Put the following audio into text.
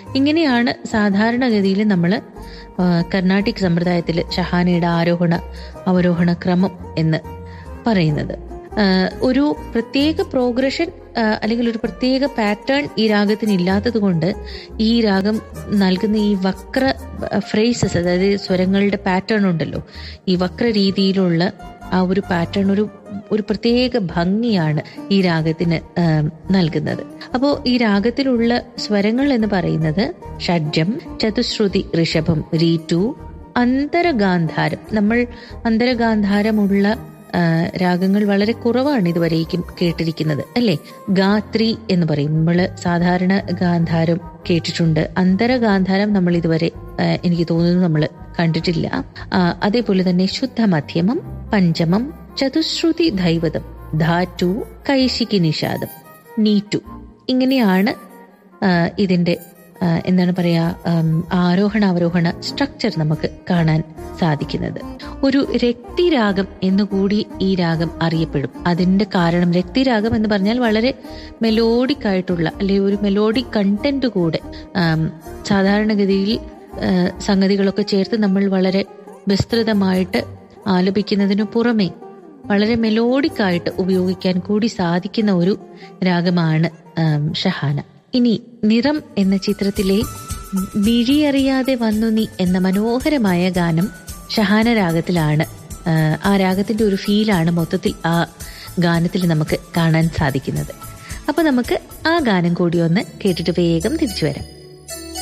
ഇങ്ങനെയാണ് സാധാരണഗതിയിൽ നമ്മൾ കർണാട്ടിക് സമ്പ്രദായത്തിൽ ഷഹാനയുടെ ആരോഹണ അവരോഹണ ക്രമം എന്ന് പറയുന്നത് ആ, ഒരു പ്രത്യേക പ്രോഗ്രഷൻ ആ, അല്ലെങ്കിൽ ഒരു പ്രത്യേക പാറ്റേൺ ഈ രാഗത്തിന് ഇല്ലാത്തത് കൊണ്ട് ഈ രാഗം നൽകുന്ന ഈ വക്ര ഫ്രേസസ് അതായത് സ്വരങ്ങളുടെ പാറ്റേൺ ഉണ്ടല്ലോ ഈ വക്ര രീതിയിലുള്ള ആ ഒരു പാറ്റേൺ ഒരു ഒരു പ്രത്യേക ഭംഗിയാണ് ഈ രാഗത്തിന് ആ, നൽകുന്നത് അപ്പോൾ ഈ രാഗത്തിലുള്ള സ്വരങ്ങൾ എന്ന് പറയുന്നത് ഷഡ്ജം ചതുശ്രുതി ഋഷഭം രീറ്റു അന്തരഗാന്ധാരം നമ്മൾ അന്തരഗാന്ധാരമുള്ള ആ, രാഗങ്ങൾ വളരെ കുറവാണ് ഇതുവരേക്കും കേട്ടിരിക്കുന്നത് അല്ലെ ഗാത്രി എന്ന് പറയും നമ്മൾ സാധാരണ ഗാന്ധാരം കേട്ടിട്ടുണ്ട് അന്തരഗാന്ധാരം നമ്മൾ ഇതുവരെ ആ, എനിക്ക് തോന്നുന്നു നമ്മൾ കണ്ടിട്ടില്ല ആ, അതേപോലെ തന്നെ ശുദ്ധ മധ്യമം പഞ്ചമം ചതുശ്രുതി ദൈവതം ധാറ്റു കൈശികി നിഷാദം നീറ്റു ഇങ്ങനെയാണ് ആ, ഇതിന്റെ ആ, എന്താണ് പറയാ ഉം, ആരോഹണ അവരോഹണ സ്ട്രക്ചർ നമുക്ക് കാണാൻ സാധിക്കുന്നത് ഒരു രക്തിരാഗം എന്നുകൂടി ഈ രാഗം അറിയപ്പെടും അതിന്റെ കാരണം രക്തിരാഗം എന്ന് പറഞ്ഞാൽ വളരെ മെലോഡിക് ആയിട്ടുള്ള അല്ലെങ്കിൽ ഒരു മെലോഡിക് കണ്ടന്റ് കൂടെ ആം, സാധാരണഗതിയിൽ ആ, സംഗതികളൊക്കെ ചേർത്ത് നമ്മൾ വളരെ വിസ്തൃതമായിട്ട് ആലപിക്കുന്നതിനു പുറമെ വളരെ മെലോഡിക് ആയിട്ട് ഉപയോഗിക്കാൻ കൂടി സാധിക്കുന്ന ഒരു രാഗമാണ് ആം, ഷഹാന ഇനി നിറം എന്ന ചിത്രത്തിലെ മിഴിയറിയാതെ വന്നു നീ എന്ന മനോഹരമായ ഗാനം ഷഹാന രാഗത്തിലാണ് ആ, ആ രാഗത്തിന്റെ ഒരു ഫീലാണ് മൊത്തത്തിൽ ആ ഗാനത്തിൽ നമുക്ക് കാണാൻ സാധിക്കുന്നത് അപ്പൊ നമുക്ക് ആ ഗാനം കൂടി ഒന്ന് കേട്ടിട്ട് വേഗം തിരിച്ചു വരാം